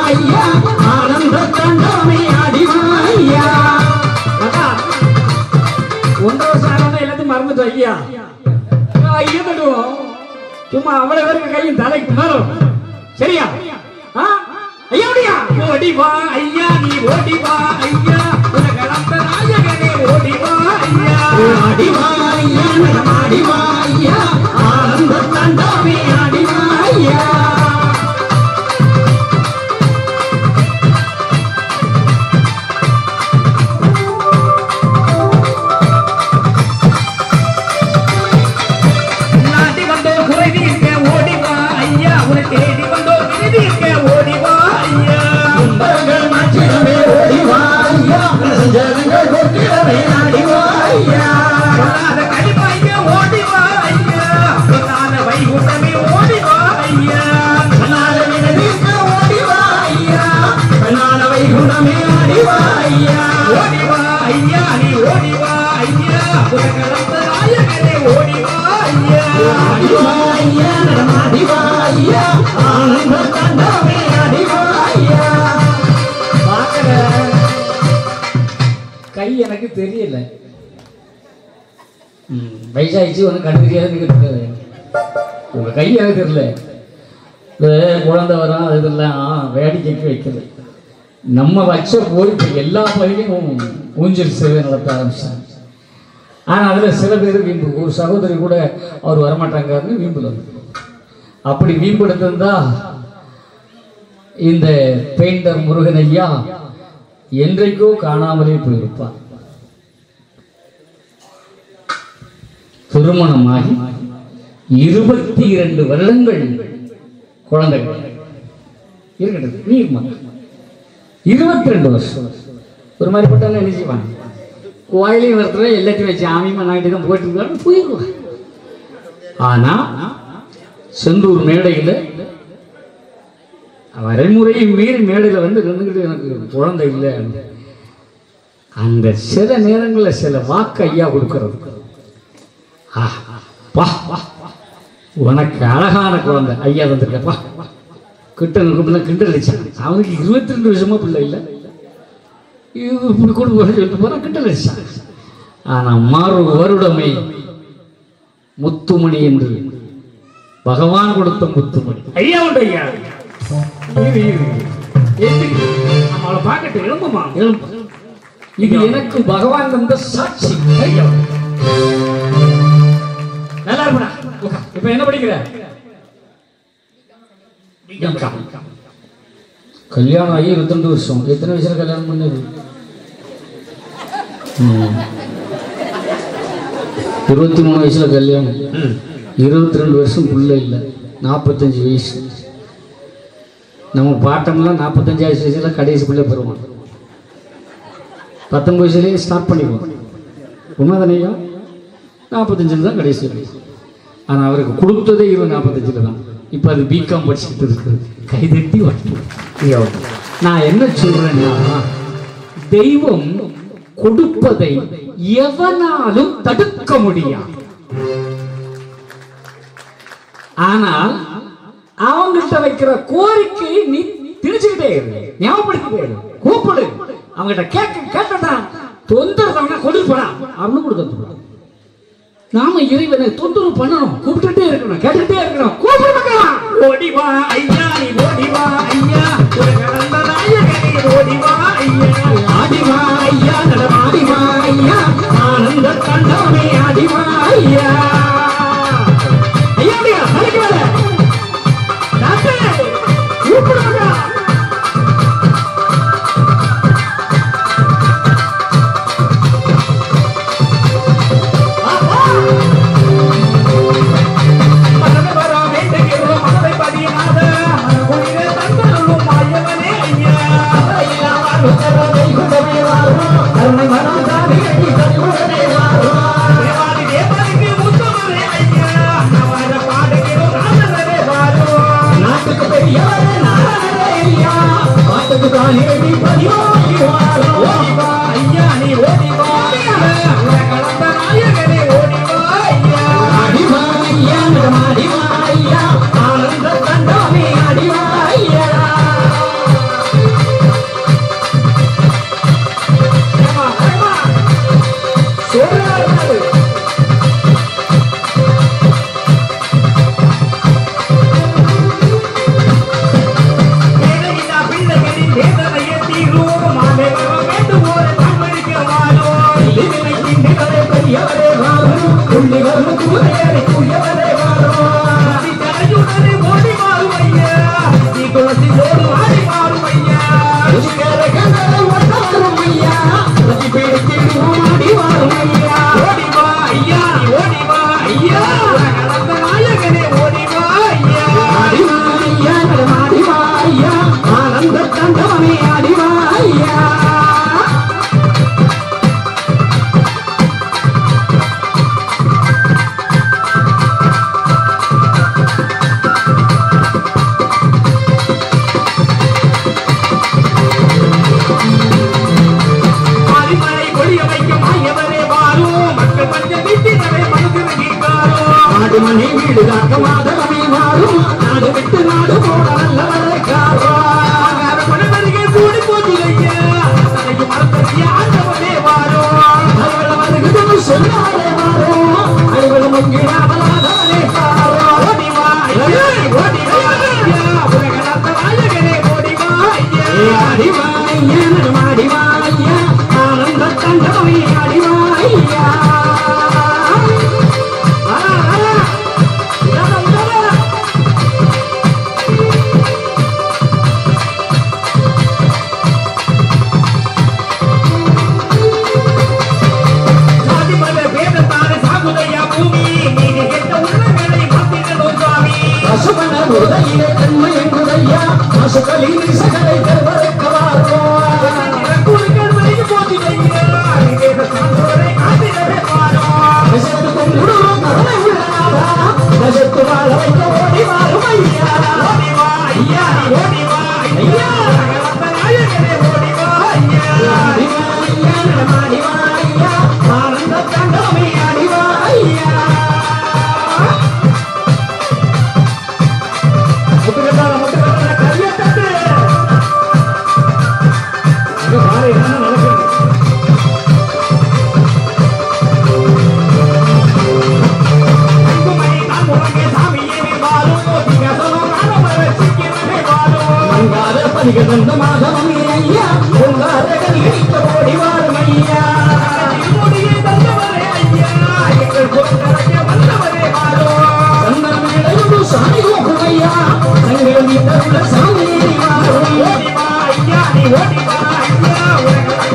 ஐயா ஆனந்த தண்டமே அடிவா ஐயா அதான். ஒன்றரை வருஷம் ஆனவன எல்லாத்தையும் மறந்துட்டு ஐயா ஐயா தட்டுவோம் சும்மா அவ்வளவு பேருக்கு கையும் தலைக்கு மேலும் சரியா ஆ? ஐயா ஓடியா ஓடி வா ஐயா நீ ஓடி வா ஐயா உனக்கு அந்த நாயகனே ஓடி வா ஐயா அடிவா ஐயா நடம் அடிவா ஐயா ஆனந்த தண்டமே அடிவா ஐயா நாட்டி வந்தோ குறை தீர்க்க ஓடி வா ஐயா உன்னை தேடி வந்தோ விதி தீர்க்க ஓடி வா ஐயா கும்பங்கள் மாற்றிடவே ஓடிவா ஐயா ஜனங்கள் கொட்டிடவே அடிவா ஐயா சொல்லாத கடிப்பாய்க்க ஓடி வா ஐயா சொல்லாத வைகுண்டமே ஓடி வா ஐயா கண்ணால வினதிக்க ஓடிவா ஐயா கண்ணால வைகுண்டமே அடிவா ஐயா ஓடி வா ஐயா நீ ஓடி வா ஐயா உலகளந்த நாயகனே ஓடி வா ஐயா அடிவா ஐயா நடம் அடிவா ஐயா ஆனந்த தண்டமே அடிவா ஐயா பார்க்கற கை எனக்கு தெரியல ம், வயசாயிடுச்சு உனக்கு கண்ணு தெரியாது நீங்க தெரியாது. உங்க கை எனக்கு தெரியல இந்த குழந்தை வரும் அது இதெல்லாம் வேடிக்கைக்கு வைக்கிறது நம்ம வச்ச போய் இப்போ எல்லா பகுதியும் ஊஞ்சல் சேவை நடத்த ஆரம்பிச்சாங்க ஆனால் அதில் சில பேர் வீம்பு ஒரு சகோதரி கூட அவர் வரமாட்டாங்கன்னு வீம்புல அப்படி வீம்பு எடுத்திருந்தா இந்த பெயிண்டர் முருகன் ஐயா என்றைக்கோ காணாமலே போயிருப்பார் திருமணமாகி இருபத்தி இரண்டு வருடங்கள் குழந்தைகள் இருக்கட்டும் நீ இருபத்தி ரெண்டு வருஷம் ஒரு மாதிரி போட்டாலும் என்ன செய்வான் கோயிலையும் ஒருத்தர் எல்லாத்தையும் வச்சு ஆமியமா நாட்டு தான் போயிட்டு இருக்காரு போயிடுவான் ஆனா செந்தூர் மேடையில் வரைமுறையை மீறி மேடையில் வந்து இருந்துக்கிட்டு எனக்கு குழந்தை இல்லை அந்த சில நேரங்களில் சில வாக்கு ஐயா கொடுக்கறது ஆ, வா வா உனக்கு அழகான குழந்தை ஐயா வந்திருக்கப்பா கிட்ட நிற்கும் கிண்டல் அடிச்சான் அவனுக்கு இருபத்தி ரெண்டு வருஷமா பிள்ளை இல்லை இது இப்படி கொண்டு போக சொல்லிட்டு போனா கிண்டல் அடிச்சான் ஆனா மாறு வருடமே முத்துமணி என்று பகவான் கொடுத்த முத்துமணி ஐயா உண்டு ஐயா இரு, இரு, இரு. எந்திரி. நம்ம அவளை பார்க்கட்டும் எழும்புமா எழும்பு இது எனக்கு பகவான் தந்த சாட்சி ஐயா நல்லா இருப்படா உட்கார். இப்ப என்ன படிக்கிற எம்காம். கல்யாணம் ஆகி இருபத்தி வருஷம் எத்தனை வயசுல கல்யாணம் பண்ணது ம். இருபத்தி மூணு வயசுல கல்யாணம் இருபத்தி ரெண்டு வருஷம் புள்ள இல்லை நாற்பத்தஞ்சு வயசு நம்ம பாட்டம்லாம் நாற்பத்தஞ்சு வயசுல கடைசி பிள்ளை பெறுவோம் பத்தொன்பது வயசுலேயே ஸ்டார்ட் பண்ணிடுவோம் உண்மைதானையா நாற்பத்தஞ்சில் தான் கடைசி வயசு ஆனால் அவருக்கு கொடுத்ததே இருபது நாற்பத்தஞ்சில் தான் இப்போ அது பிகாம் படிச்சுட்டு இருக்கு கைதட்டி வாங்கி நான் என்ன சொல்றேன்னா தெய்வம் கொடுப்பதை எவனாலும் தடுக்க முடியாது ஆனால் அவங்கள்ட்ட வைக்கிற கோரிக்கையை நீ திணிச்சுக்கிட்டே இரு ஞாபகப்படுத்திட்டே இரு கூப்பிடு அவங்ககிட்ட கேட்க கேட்டதா தொந்தரவு கொண்டு போடா அப்படின்னு கொடுத்து நாம இறைவனை தொந்தரவு பண்ணணும் கூப்பிட்டுட்டே இருக்கணும் கேட்டுக்கிட்டே இருக்கணும் கூப்பிடுங்க ஓடி வா ஐயா நீ ஓடி வா ஐயா ஒரு கடந்த நாயகனே ஓடி வா ஐயா ஆடிவா ஐயா நடம் ஆடிவா ஐயா ஆனந்த தண்டமே ஆடிவா ஐயா ஐயா அப்படியா தலைக்கு மேல டாக்டர் கூப்பிடுங்க மனதை வர வேண்டுகிறோம் மனதை பதியாத மனக்குளிரே தந்தருளும் மாயவனே ஐயா ஐயா வாருத்தரவை குடமே வாரும் கருணை மனம் தாவி அடி கருணை வாரும் தேவாதி தேவனுக்கு முத்தமரே ஐயா நவர பாடுகிறோம் நாதரே வாரும் நாட்டுக்கு பெரியவரே நாராயணரே ஐயா பாட்டுக்கு தான் எழுதி பதிவாகி வாரும் ஓடி வா ஐயா நீ ஓடி வா கலந்த நாயகனே ஓடி வா ஐயா ஆடிவா ஐயா நடம் ஆடிவா ஐயா ஆனந்த தண்டமே ஆடிவா ஐயா தண்டவமே அடிவா ஐயா மாரிமலை கொடிய வைக்கும் மாயவரே வாரும் மக்கள் பஞ்சம் வீட்டினரை மனது நீக்காரோ நாடு மணி வீடு காக்க மாதவமே மாறும் நாடு விட்டு நாடு போட நல்லவரை காவா குணவருகே கூடி போதிலையா தனக்கு மரத்தறிய ஆண்டவனே வாரோ அவளவருக்கு சொன்னாலே மாறும் அனைவரும் மங்கிடாமலாதவனே பாரோ ஓடி வா ஐயா ஓடி வா ஐயா உலகநாத்த நாயகனே ஓடி வா ஐயா அடிவாய்யா அடிவாய்யா ஆனந்த தண்டவமே அடிவாய்யா வரா வரா உடல உடல சாதி மத பேதத்தான சாகுதையா பூமி நீதி கெட்ட உள்ளங்களை மாத்திடணும் சுவாமி பசுமன உதயிலே தன்மை எங்குதையா பசுக்களின் சகலை கருவரைக்கவாரோ குழுக்கள் வரைக்கு போதிலையா வேத சான்றோரை காத்திடவே வாரோ விசத்து கொண்டுடுவோம் கருணை உள்ளனாதா விசத்து வாழ வைக்க ஓடி வாரும் ஐயா ஓடி வா ஐயா ஓடி வா ஐயா உலகநாத்த நாயகனே ஓடி வா ஐயா அடிவாய்யா அடிவாய்யா ஆனந்த தண்டவமே அடிவாய்யா முட்டுக்கட்டால முட்டுக்கட்டால கையை தட்டு அங்க பாரு என்ன நடக்குது அங்குமணி நான் உலகே சாமியே வாரும் திகசனோ ராமவர சிக்கிரமே வாரும் அங்காத பதிகதந்த மாதவமே ஐயா உங்காத கனிகைத்த ஓடி வாரும் ஐயா திருமுடியை தந்தவரே ஐயா எங்கள் குலக்கரைய வந்தவரே வாரும் சந்தனமேடையுடு சாமி கோக்கும் ஐயா தங்கள் மீட்டருள்ள சாமி வாரும் ஓடி வா ஐயா நீ ஓடி வா ஐயா உலக